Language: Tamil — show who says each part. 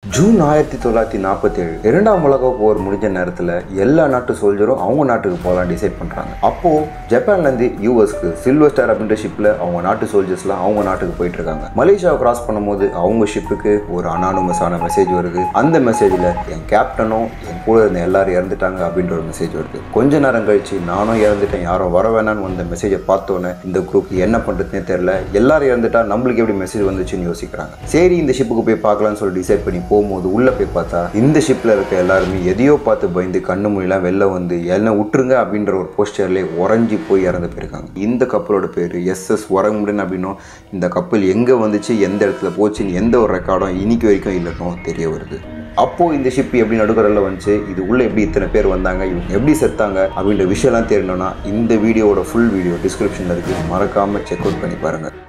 Speaker 1: ஜூன் ஆயிரத்தி தொள்ளாயிரத்தி நாற்பத்தேழு இரண்டாம் உலக போர் முடிஞ்ச நேரத்தில் எல்லா நாட்டு சோல்ஜரும் அவங்க நாட்டுக்கு போகலாம் டிசைட் பண்ணுறாங்க அப்போது ஜப்பான்லேருந்து யூஎஸ்க்கு சில்வர் ஸ்டார் அப்படின்ற ஷிப்பில் அவங்க நாட்டு சோல்ஜர்ஸ்லாம் அவங்க நாட்டுக்கு போயிட்டு இருக்காங்க மலேசியாவை கிராஸ் பண்ணும்போது அவங்க ஷிப்புக்கு ஒரு அனானுமஸான மெசேஜ் வருது அந்த மெசேஜில் என் கேப்டனும் என் கூட இருந்த எல்லாரும் இறந்துட்டாங்க அப்படின்ற ஒரு மெசேஜ் வருது கொஞ்ச நேரம் கழிச்சு நானும் இறந்துட்டேன் யாரும் வர வேணாம்னு வந்த மெசேஜை பார்த்தோன்னே இந்த குரூப் என்ன பண்ணுறதுனே தெரியல எல்லாரும் இறந்துட்டா நம்மளுக்கு எப்படி மெசேஜ் வந்துச்சுன்னு யோசிக்கிறாங்க சரி இந்த ஷிப்புக்கு போய் பார்க்கலாம்னு சொல்லி டிசைட் பண்ணி போகும்போது உள்ளே போய் பார்த்தா இந்த ஷிப்பில் இருக்க எல்லாருமே எதையோ பார்த்து பயந்து கண்ணு மொழிலாம் வெளில வந்து என்ன விட்டுருங்க அப்படின்ற ஒரு போஸ்டர்லேயே உறைஞ்சி போய் இறந்து போயிருக்காங்க இந்த கப்பலோட பேர் எஸ்எஸ் உறங்குமுடன் அப்படின்னும் இந்த கப்பல் எங்கே வந்துச்சு எந்த இடத்துல போச்சுன்னு எந்த ஒரு ரெக்கார்டும் இன்னைக்கு வரைக்கும் இல்லைன்னு தெரிய வருது அப்போது இந்த ஷிப் எப்படி நடுக்கடலில் வந்துச்சு இது உள்ளே எப்படி இத்தனை பேர் வந்தாங்க இவங்க எப்படி செத்தாங்க அப்படின்ற விஷயம்லாம் தெரியணும்னா இந்த வீடியோவோட ஃபுல் வீடியோ டிஸ்கிரிப்ஷனில் இருக்குது மறக்காமல் செக் அவுட் பண்ணி பாருங்கள்